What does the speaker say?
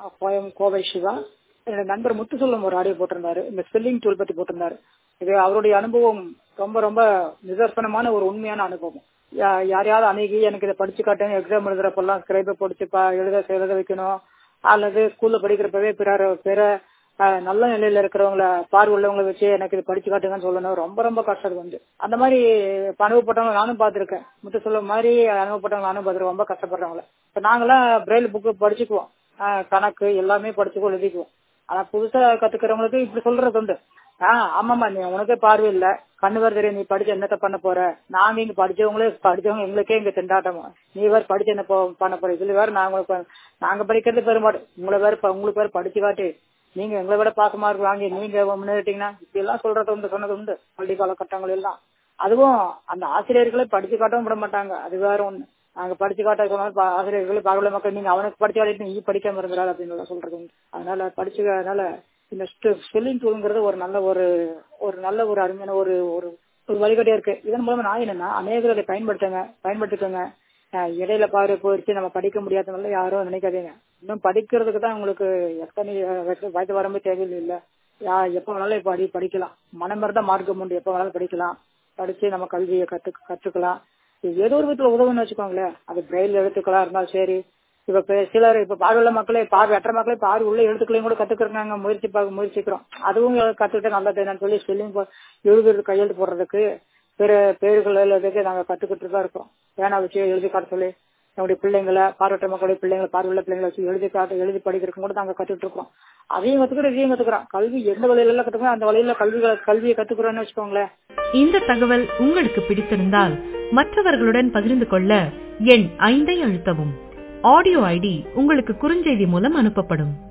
கோயம் கோவை சிவா என்னோட நண்பர் முத்துசெல்வம் ஒரு ஆடியோ போட்டிருந்தாரு இந்த ஸ்பெல்லிங் டூல் பத்தி போட்டிருந்தாரு இது அவருடைய அனுபவம் ரொம்ப ரொம்ப நிதர்சனமான ஒரு உண்மையான அனுபவம் யா- யாரையாவது அணுகி எனக்கு இதை படிச்சு காட்டுங்க எக்ஸாம் எழுதுறப்பெல்லாம் ஸ்கிரைபை படிச்சு பா- எழுத எழுத வைக்கணும் அல்லது ஸ்கூல்ல படிக்கிறப்பவே பிற பிற அஹ், நல்ல நிலையில இருக்கிறவங்கள பார்வை உள்ளவங்களை வச்சு எனக்கு இது படிச்சு காட்டுங்கன்னு சொல்லணும் ரொம்ப ரொம்ப கஷ்டம் வந்து அந்த மாதிரி இப்ப அனுபவப்பட்டவங்க நானும் பார்த்திருக்கேன் முத்து சொல்ல மாதிரி அனுபவப்பட்டவங்க நானும் பார்த்திருக்கேன் ரொம்ப கஷ்டப்படுறவங்கள இப்ப நாங்களாம் பிரெயில் புக்கு படிச்சுக்குவோம் அஹ், கணக்கு எல்லாமே படிச்சுக்குவோம் எழுதிக்குவோம் ஆனா புதுசா கத்துக்கிறவங்களுக்கு இப்படி சொல்றது உண்டு ஆஹ் ஆமாமா நீ உனக்கே பார்வை இல்ல கண்ணு வேற தெரியும் நீ படிச்சு என்னத்த பண்ண போற நாங்க இங்க படிச்சவங்களே படிச்சவங்க எங்களுக்கே இங்க திண்டாட்டமா நீ வேற படிச்சு என்ன போ- பண்ண போற இதுல வேற நாங்க இப்ப- நாங்க படிக்கிறது பெருமாடு உங்களை வேற ப- உங்களுக்கு வேற படிச்சு காட்டி நீங்க எங்களை விட பாசமா இருக்கு வாங்கி நீங்க முன்னேறிட்டீங்கன்னா இப்படி எல்லாம் சொல்றது உண்டு சொன்னது உண்டு பள்ளி காலகட்டங்கள் எல்லாம் அதுவும் அந்த ஆசிரியர்களை படிச்சு காட்டவும் விட மாட்டாங்க அது வேற ஒண்ணு நாங்க படிச்சு காட்ட சொன்னாலும் பா- ஆசிரியர்களே பகல மக்கள் நீங்க அவனுக்கு படிச்சு காட்டிட்டு நீ படிக்காம இருந்தாரு அப்படின்னு எல்லாம் சொல்றது உண்டு அதனால படிச்சு அதனால இந்த ஸ்பெல்லிங் டூல்ங்கிறது ஒரு நல்ல ஒரு ஒரு நல்ல ஒரு அருமையான ஒரு ஒரு ஒரு வழிகாட்டியா இருக்கு இதன் மூலமா நான் என்னன்னா அநேகர் அதை பயன்படுத்துங்க பயன்படுத்திக்கோங்க அஹ் இடையில பாரு போயிடுச்சு நம்ம படிக்க முடியாதனால யாரும் நினைக்காதீங்க இன்னும் படிக்கிறதுக்கு தான் உங்களுக்கு எத்தனை வயசு வயது வரம்பு தேவையில்லை இல்ல யா எப்ப வேணாலும் இப்ப அடி படிக்கலாம் மனம் தான் மார்க்கம் உண்டு எப்ப வேணாலும் படிக்கலாம் படிச்சு நம்ம கல்வியை கத்து கற்றுக்கலாம் இது ஏதோ ஒரு விதத்துல உதவுன்னு வச்சுக்கோங்களேன் அது பிரெயில் எழுத்துக்களா இருந்தாலும் சரி இப்ப பே- சிலர் இப்ப பார்வையுள்ள மக்களே பார்வை அற்ற மக்களே பார்வை உள்ள எழுத்துக்களையும் கூட கத்துக்கிறாங்க முயற்சி பார்க்க முயற்சிக்கிறோம் அதுவும் கத்துக்கிட்டு நல்லது என்னன்னு சொல்லி ஸ்பெல்லிங் எழுதுறது கையெழுத்து போடுறதுக்கு பிற பேர்கள் எழுதுறதுக்கு நாங்க கத்துக்கிட்டு தான் இருக்கோம் பேனா வச்சு எழுதி காட்ட சொல்லி நம்முடைய பிள்ளைங்களை பார்வையற்ற மக்களுடைய பிள்ளைங்களை பார்வையுள்ள பிள்ளைங்களை வச்சு எழுதி காட்ட எழுதி படிக்கிறதுக்கு கூட நாங்க கத்துக்கிட்டு இருக்கோம் அதையும் கத்துக்கிறோம் இதையும் கத்துக்கிறோம் கல்வி எந்த வழியில எல்லாம் கத்துக்கிறோம் அந்த வழியில கல்வி கல்வியை கத்துக்கிறோம்னு வச்சுக்கோங்களேன் இந்த தகவல் உங்களுக்கு பிடித்திருந்தால் மற்றவர்களுடன் பகிர்ந்து கொள்ள எண் ஐந்தை அழுத்தவும் ஆடியோ ஐடி உங்களுக்கு குறுஞ்செய்தி மூலம் அனுப்பப்படும்